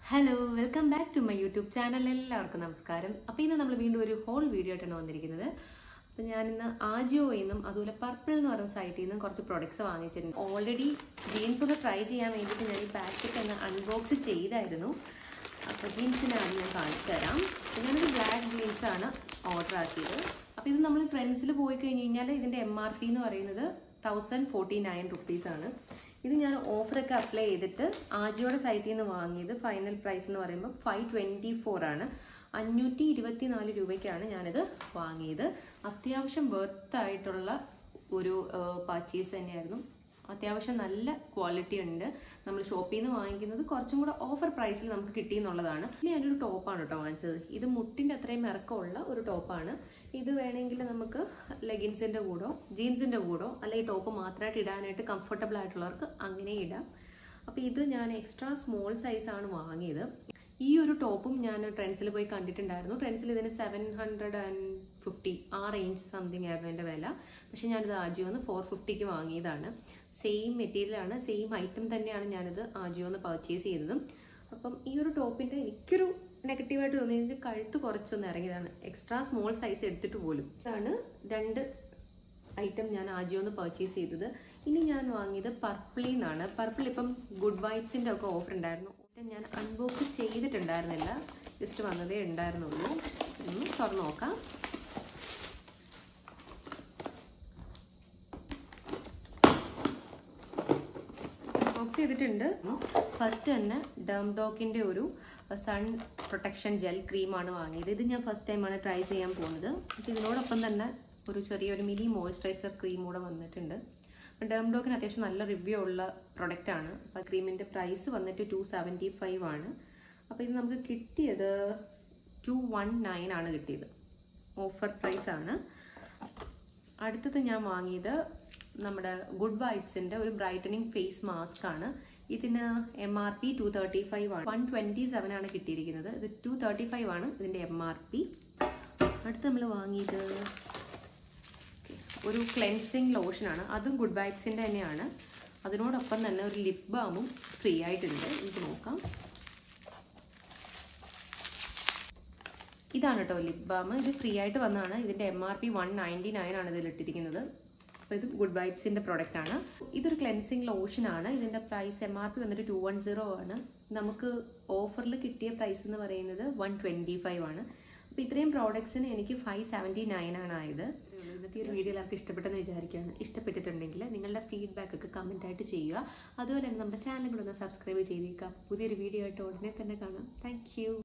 hello welcome back to my YouTube channel എല്ലാവർക്കും നമസ്കാരം അപ്പോൾ ഇന്ന് നമ്മൾ വീണ്ടും ഒരു ഹോൾ വീഡിയോ ആയിട്ടാണ് വന്നിരിക്കുന്നത് അപ്പോൾ ഞാനിന്ന് ആജിയോയിൽ നിന്നും അതുപോലെ പർപ്പിൾ എന്ന് പറയുന്ന സൈറ്റിൽ നിന്നും കുറച്ച് പ്രൊഡക്ട്സ് വാങ്ങിച്ചിട്ടുണ്ട് ഓൾറെഡി ജീൻസ് ഒന്ന് ട്രൈ ചെയ്യാൻ വേണ്ടിയിട്ട് ഞാൻ ഈ പാക്കറ്റ് ഒന്ന് അൺബോക്സ് ചെയ്തായിരുന്നു അപ്പോൾ ജീൻസിന് ആദ്യം ഞാൻ കാണിച്ചു തരാം അപ്പോൾ ഞാനൊരു ബ്ലാക്ക് ജീൻസ് ആണ് ഓർഡർ ആക്കിയത് അപ്പോൾ ഇത് നമ്മൾ ട്രെൻഡ്സിൽ പോയി കഴിഞ്ഞ് കഴിഞ്ഞാൽ ഇതിൻ്റെ എം ആർ പി എന്ന് പറയുന്നത് തൗസൻഡ് ഫോർട്ടി നയൻ റുപ്പീസാണ് ഇത് ഞാൻ ഓഫറൊക്കെ അപ്ലൈ ചെയ്തിട്ട് ആജിയോടെ സൈറ്റിൽ നിന്ന് വാങ്ങിയത് ഫൈനൽ പ്രൈസ് എന്ന് പറയുമ്പോൾ ഫൈവ് ട്വൻറ്റി ഫോർ ആണ് അഞ്ഞൂറ്റി ഇരുപത്തി നാല് രൂപയ്ക്കാണ് ഞാനിത് വാങ്ങിയത് അത്യാവശ്യം വർത്ത് ആയിട്ടുള്ള ഒരു പർച്ചേസ് തന്നെയായിരുന്നു അത്യാവശ്യം നല്ല ക്വാളിറ്റി ഉണ്ട് നമ്മൾ ഷോപ്പിൽ നിന്ന് വാങ്ങിക്കുന്നത് കുറച്ചും കൂടെ ഓഫർ പ്രൈസിൽ നമുക്ക് കിട്ടി എന്നുള്ളതാണ് ഇനി ഞാനൊരു ടോപ്പാണ് കേട്ടോ വാങ്ങിച്ചത് ഇത് മുട്ടിൻ്റെ അത്രയും ഇറക്കമുള്ള ഒരു ടോപ്പാണ് ഇത് വേണമെങ്കിൽ നമുക്ക് ലെഗിൻസിൻ്റെ കൂടോ ജീൻസിൻ്റെ കൂടോ അല്ലെങ്കിൽ ടോപ്പ് മാത്രമായിട്ട് ഇടാനായിട്ട് കംഫർട്ടബിൾ ആയിട്ടുള്ളവർക്ക് അങ്ങനെ ഇടാം അപ്പോൾ ഇത് ഞാൻ എക്സ്ട്രാ സ്മോൾ സൈസാണ് വാങ്ങിയത് ഈ ഒരു ടോപ്പും ഞാൻ ട്രെൻഡ്സിൽ പോയി കണ്ടിട്ടുണ്ടായിരുന്നു ട്രെൻഡ്സിൽ ഇതിന് സെവൻ ഹൺഡ്രഡ് ആൻഡ് ഫിഫ്റ്റി ആ റേഞ്ച് സംതിങ് ആയിരുന്നു എൻ്റെ വില പക്ഷേ ഞാനിത് ആജിയോന്ന് ഫോർ ഫിഫ്റ്റിക്ക് വാങ്ങിയതാണ് സെയിം മെറ്റീരിയലാണ് സെയിം ഐറ്റം തന്നെയാണ് ഞാനിത് ആജിയോന്ന് പർച്ചേസ് ചെയ്തതും അപ്പം ഈ ഒരു ടോപ്പിൻ്റെ എനിക്കൊരു നെഗറ്റീവായിട്ട് തോന്നിയത് കഴുത്ത് കുറച്ചൊന്ന് ഇറങ്ങിയതാണ് എക്സ്ട്രാ സ്മോൾ സൈസ് എടുത്തിട്ട് പോലും ഇതാണ് രണ്ട് ഐറ്റം ഞാൻ ആജിയോന്ന് പർച്ചേസ് ചെയ്തത് ഇനി ഞാൻ വാങ്ങിയത് പർപ്പിളിൽ നിന്നാണ് പർപ്പിൾ ഇപ്പം ഗുഡ് വൈറ്റ്സിൻ്റെ ഒക്കെ ഓഫർ ഉണ്ടായിരുന്നു ഞാൻ അൺബോക്സ് ചെയ്തിട്ടുണ്ടായിരുന്നില്ല ജസ്റ്റ് വന്നതേ ഉണ്ടായിരുന്നുള്ളൂ ഒന്ന് തുറന്നു നോക്കാം ബോക്സ് ചെയ്തിട്ടുണ്ട് ഫസ്റ്റ് തന്നെ ഡം ഡോക്കിൻ്റെ ഒരു സൺ പ്രൊട്ടക്ഷൻ ജെൽ ക്രീമാണ് വാങ്ങിയത് ഇത് ഞാൻ ഫസ്റ്റ് ടൈമാണ് ട്രൈ ചെയ്യാൻ പോകുന്നത് അപ്പോൾ ഇതിനോടൊപ്പം തന്നെ ഒരു ചെറിയൊരു മിനി മോയ്സ്ചറൈസർ ക്രീം കൂടെ വന്നിട്ടുണ്ട് ഡേം ഡോക്കിന് അത്യാവശ്യം നല്ല റിവ്യൂ ഉള്ള പ്രൊഡക്റ്റാണ് അപ്പോൾ ക്രീമിൻ്റെ പ്രൈസ് വന്നിട്ട് ടു സെവൻറ്റി ഫൈവ് ആണ് അപ്പോൾ ഇത് നമുക്ക് കിട്ടിയത് ടു വൺ നയൻ ആണ് കിട്ടിയത് ഓഫർ പ്രൈസ് ആണ് അടുത്തത് ഞാൻ വാങ്ങിയത് നമ്മുടെ ഗുഡ് വൈബ്സിൻ്റെ ഒരു ബ്രൈറ്റനിങ് ഫേസ് മാസ്ക് ആണ് ഇതിന് M R P two thirty five ആണ് വൺ ട്വൻറ്റി സെവൻ ആണ് കിട്ടിയിരിക്കുന്നത് ഇത് ടു തേർട്ടി ഫൈവ് ആണ് ഇതിൻ്റെ എം ആർ പി അടുത്ത് നമ്മൾ വാങ്ങിയത് ഒരു ക്ലെൻസിങ് ലോഷനാണ് അതും ഗുഡ് വൈബ്സിൻ്റെ തന്നെയാണ് അതിനോടൊപ്പം തന്നെ ഒരു ലിപ് ബാമും ഫ്രീ ആയിട്ടുണ്ട് ഇത് നോക്കാം ഇതാണ് കേട്ടോ ലിപ് ബാം ഇത് ഫ്രീ ആയിട്ട് വന്നതാണ് ഇതിൻ്റെ M R P one ninety nine ആണ് ഇതിൽ ഇട്ടിരിക്കുന്നത് അപ്പോൾ ഇത് ഗുഡ് വൈബ്സിൻ്റെ പ്രൊഡക്റ്റ് ആണ് ഇതൊരു ക്ലെൻസിങ് ലോഷൻ ആണ് ഇതിൻ്റെ പ്രൈസ് എം ആർ പി വന്നിട്ട് ടു വൺ സീറോ ആണ് നമുക്ക് ഓഫറിൽ കിട്ടിയ പ്രൈസ് എന്ന് പറയുന്നത് വൺ ട്വൻറ്റി ഫൈവ് ആണ് അപ്പോൾ ഇത്രയും പ്രോഡക്ട്സിന് എനിക്ക് ഫൈവ് സെവൻറ്റി നയൻ ആണ് ആയത് ഇന്നത്തെ ഒരു വീഡിയോ എല്ലാവർക്കും ഇഷ്ടപ്പെട്ടെന്ന് വിചാരിക്കുകയാണ് ഇഷ്ടപ്പെട്ടിട്ടുണ്ടെങ്കിൽ നിങ്ങളുടെ ഫീഡ്ബാക്ക് ഒക്കെ കമൻ്റ് ആയിട്ട് ചെയ്യുക അതുപോലെ തന്നെ നമ്മുടെ ചാനൽ കൂടെ ഒന്ന് സബ്സ്ക്രൈബ് ചെയ്തേക്കാം പുതിയൊരു വീഡിയോ ആയിട്ട് ഉടനെ തന്നെ കാണാം താങ്ക്